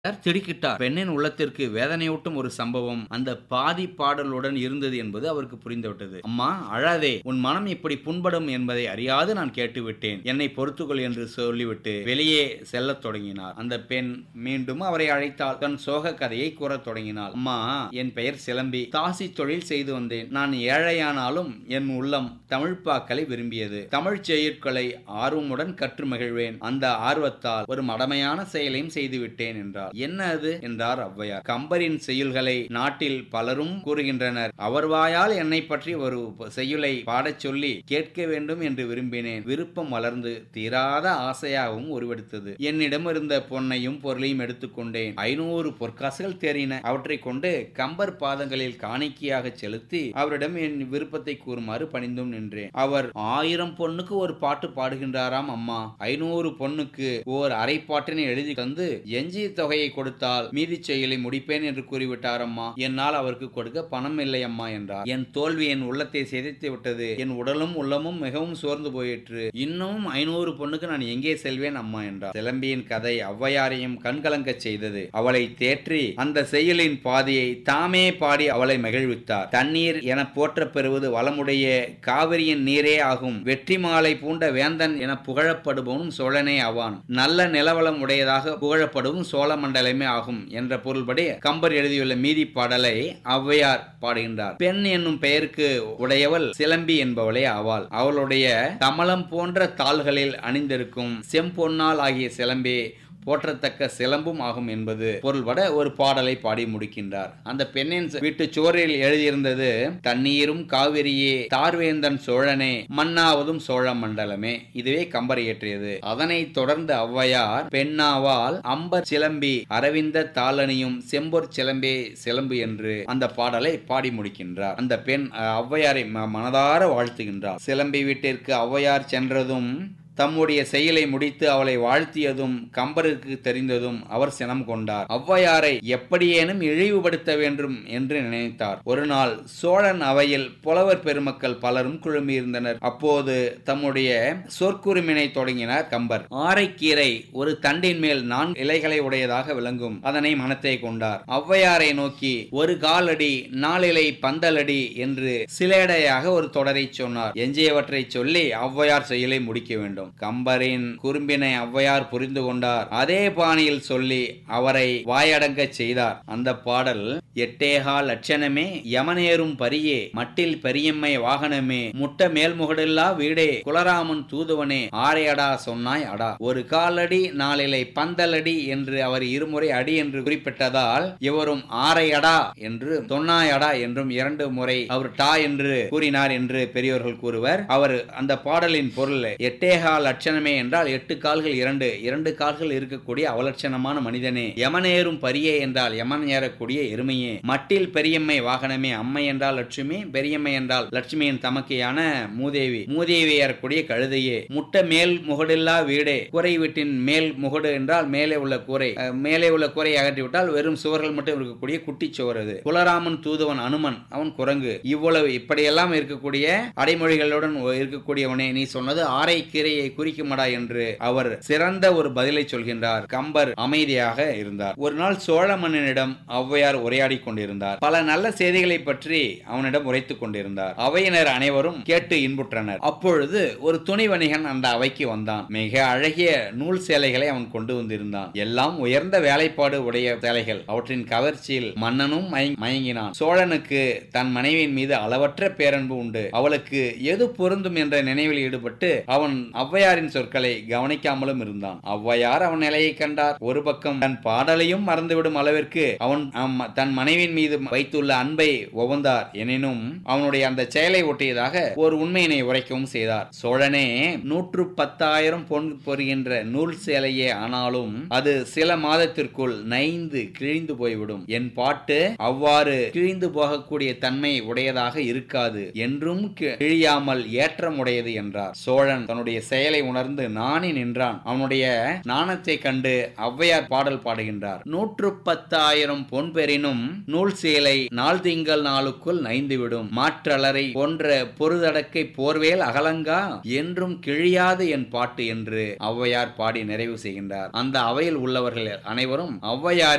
திடுக்கிட்டார் பெண்ணின் உள்ளத்திற்கு வேதனையூட்டும் ஒரு சம்பவம் அந்த பாதி பாடலுடன் இருந்தது என்பது அவருக்கு புரிந்துவிட்டது அம்மா அழாதே உன் மனம் இப்படி புண்படும் என்பதை அறியாது நான் கேட்டுவிட்டேன் என்னை பொறுத்துக்கொள் என்று சொல்லிவிட்டு வெளியே செல்லத் தொடங்கினார் அந்த பெண் மீண்டும் அவரை அழைத்தால் தன் சோக கதையை கூறத் தொடங்கினாள் அம்மா என் பெயர் சிலம்பி தாசி தொழில் செய்து வந்தேன் நான் ஏழையானாலும் என் உள்ளம் தமிழ்ப்பாக்களை விரும்பியது தமிழ் செய்யுட்களை ஆர்வமுடன் கற்று மகிழ்வேன் அந்த ஆர்வத்தால் ஒரு மடமையான செயலையும் செய்துவிட்டேன் என்றார் என்ன அது என்றார் ஔவையார் கம்பரின் செய்யுள்களை நாட்டில் பலரும் கூறுகின்றனர் அவர் வாயால் என்னை பற்றி ஒரு செய்யுளை பாடச் சொல்லி கேட்க வேண்டும் என்று விரும்பினேன் விருப்பம் வளர்ந்து தீராத ஆசையாகவும் உருவெடுத்தது என்னிடம் இருந்த பொன்னையும் பொருளையும் எடுத்துக்கொண்டேன் ஐநூறு பொற்காசுகள் தேறின அவற்றை கொண்டு கம்பர் பாதங்களில் காணிக்கையாக செலுத்தி அவரிடம் என் விருப்பத்தை கூறுமாறு பணிந்தும் நின்றேன் அவர் ஆயிரம் பொண்ணுக்கு ஒரு பாட்டு பாடுகின்றாராம் அம்மா ஐநூறு பொண்ணுக்கு ஓர் அரை பாட்டினை எழுதி தந்து எஞ்சிய தொகையை கொடுத்தால் மீதி செயலை முடிப்பேன் என்று கூறிவிட்டார் அம்மா என்னால் அவருக்கு கொடுக்க பணம் இல்லை அம்மா என்றார் என் தோல்வி என் உள்ளத்தை சிதைத்து விட்டது என் உடலும் உள்ளமும் மிகவும் சோர்ந்து போயிற்று இன்னும் ஐநூறு பொண்ணுக்கு நான் எங்கே செல்வேன் அம்மா என்றார் சிலம்பியின் கதை ஔவையாரையும் கண்கலங்கச் செய்தது அவளை தேற்றி அந்த செயலின் பாதியை தாமே பாடி அவளை மகிழ்வித்தார் தண்ணீர் என போற்றப் பெறுவது வளமுடைய காவிரியின் நீரே ஆகும் வெற்றி மாலை பூண்ட வேந்தன் என புகழப்படுபவனும் சோழனே ஆவான் நல்ல நிலவளம் உடையதாக புகழப்படும் சோழ மண்டலமே ஆகும் என்ற பொருள்படி கம்பர் எழுதியுள்ள மீதி பாடலை ஔவையார் பாடுகின்றார் பெண் என்னும் பெயருக்கு உடையவள் சிலம்பி என்பவளே ஆவாள் அவளுடைய கமலம் போன்ற தாள்களில் அணிந்திருக்கும் செம்பொன்னால் ஆகிய சிலம்பி போற்றத்தக்க சிலம்பும் ஆகும் என்பது பொருள்பட ஒரு பாடலை பாடி முடிக்கின்றார் அந்த பெண்ணின் வீட்டு சுவரில் எழுதியிருந்தது தண்ணீரும் காவிரியே தார்வேந்தன் சோழனே மன்னாவதும் சோழ மண்டலமே இதுவே கம்பர் இயற்றியது அதனைத் தொடர்ந்து ஔவையார் பெண்ணாவால் அம்பர் சிலம்பி அரவிந்த தாளனியும் செம்பொற் சிலம்பே சிலம்பு என்று அந்த பாடலை பாடி முடிக்கின்றார் அந்த பெண் ஔவையாரை மனதார வாழ்த்துகின்றார் சிலம்பி வீட்டிற்கு ஔவையார் சென்றதும் தம்முடைய செயலை முடித்து அவளை வாழ்த்தியதும் கம்பருக்கு தெரிந்ததும் அவர் சினம் கொண்டார் ஔவையாரை எப்படியேனும் இழிவுபடுத்த வேண்டும் என்று நினைத்தார் ஒரு நாள் சோழன் அவையில் புலவர் பெருமக்கள் பலரும் குழுமியிருந்தனர் அப்போது தம்முடைய சொற்குறுமினை தொடங்கினார் கம்பர் ஆரைக்கீரை ஒரு தண்டின் மேல் நான்கு இலைகளை உடையதாக விளங்கும் அதனை மனத்தை கொண்டார் ஔவையாரை நோக்கி ஒரு காலடி நாலிலை பந்தலடி என்று சிலேடையாக ஒரு தொடரை சொன்னார் எஞ்சியவற்றை சொல்லி ஔவையார் செயலை முடிக்க வேண்டும் கம்பரின் குறும்பினை ஔவையார் புரிந்து கொண்டார் அதே பாணியில் சொல்லி அவரை வாயடங்க செய்தார் அந்த பாடல் எட்டேகா லட்சணமே யமனேறும் பரியே மட்டில் பெரியம்மை வாகனமே முட்ட மேல்முகடில்லா வீடே குலராமன் தூதுவனே ஆரையடா சொன்னாய் அடா ஒரு காலடி நாளிலை பந்தலடி என்று அவர் இருமுறை அடி என்று குறிப்பிட்டதால் இவரும் ஆரையடா என்று தொன்னாயடா என்றும் இரண்டு முறை அவர் டா என்று கூறினார் என்று பெரியோர்கள் கூறுவர் அவர் அந்த பாடலின் பொருள் எட்டேகா லட்சணமே என்றால் எட்டு கால்கள் இரண்டு இரண்டு கால்கள் இருக்கக்கூடிய அவலட்சணமான மனிதனே யமனேறும் பரியே என்றால் யமன் ஏறக்கூடிய எருமையே மட்டில் பெரியம்மை வாகனமே அம்மை என்றால் லட்சுமி பெரியம்மை என்றால் லட்சுமியின் தமக்கையான மூதேவி மூதேவி ஏறக்கூடிய கழுதையே முட்ட மேல் முகடில்லா வீடே கூரை வீட்டின் மேல் முகடு என்றால் மேலே உள்ள கூரை மேலே உள்ள கூரை அகற்றிவிட்டால் வெறும் சுவர்கள் மட்டும் இருக்கக்கூடிய குட்டி சுவர் அது குலராமன் தூதுவன் அனுமன் அவன் குரங்கு இவ்வளவு இப்படியெல்லாம் இருக்கக்கூடிய அடைமொழிகளுடன் இருக்கக்கூடியவனே நீ சொன்னது ஆரை கீரையை குறிக்குமடா என்று அவர் சிறந்த ஒரு பதிலை சொல்கின்றார் கம்பர் அமைதியாக இருந்தார் ஒரு நாள் சோழ மன்னனிடம் ஔவையார் உரையாடி கொண்டிருந்தார் பல நல்ல செய்திகளை பற்றி அவனிடம் உரைத்துக் கொண்டிருந்தார் அவையினர் அனைவரும் கேட்டு இன்புற்றனர் அப்பொழுது ஒரு துணி வணிகன் அந்த அவைக்கு வந்தான் மிக அழகிய நூல் சேலைகளை அவன் கொண்டு வந்திருந்தான் எல்லாம் உயர்ந்த வேலைப்பாடு உடைய சேலைகள் அவற்றின் கவர்ச்சியில் மன்னனும் மயங்கினான் சோழனுக்கு தன் மனைவியின் மீது அளவற்ற பேரன்பு உண்டு அவளுக்கு எது பொருந்தும் என்ற நினைவில் ஈடுபட்டு அவன் ஔவையாரின் சொற்களை கவனிக்காமலும் இருந்தான் ஔவையார் அவன் நிலையை கண்டார் ஒரு பக்கம் தன் பாடலையும் மறந்துவிடும் அளவிற்கு அவன் தன் மனைவியின் மீது வைத்துள்ள அன்பை ஒவந்தார் எனினும் அவனுடைய அந்த செயலை ஒட்டியதாக ஒரு உண்மையினை உரைக்கவும் செய்தார் சோழனே நூற்று பத்தாயிரம் பொன் பொறுகின்ற நூல் சேலையே ஆனாலும் அது சில மாதத்திற்குள் நைந்து கிழிந்து போய்விடும் என் பாட்டு அவ்வாறு கிழிந்து போகக்கூடிய தன்மை உடையதாக இருக்காது என்றும் கிழியாமல் ஏற்றம் உடையது என்றார் சோழன் தன்னுடைய செயலை உணர்ந்து நாணி நின்றான் அவனுடைய நாணத்தை கண்டு ஔவையார் பாடல் பாடுகின்றார் நூற்று பத்தாயிரம் பொன் பெறினும் நூல் சேலை நாள் திங்கள் நாளுக்குள் நைந்துவிடும் மாற்றலரை போன்ற பொருதடக்கை போர்வேல் அகலங்கா என்றும் கிழியாது என் பாட்டு என்று ஔவையார் பாடி நிறைவு செய்கின்றார் அந்த அவையில் உள்ளவர்கள் அனைவரும் ஔவையாரின்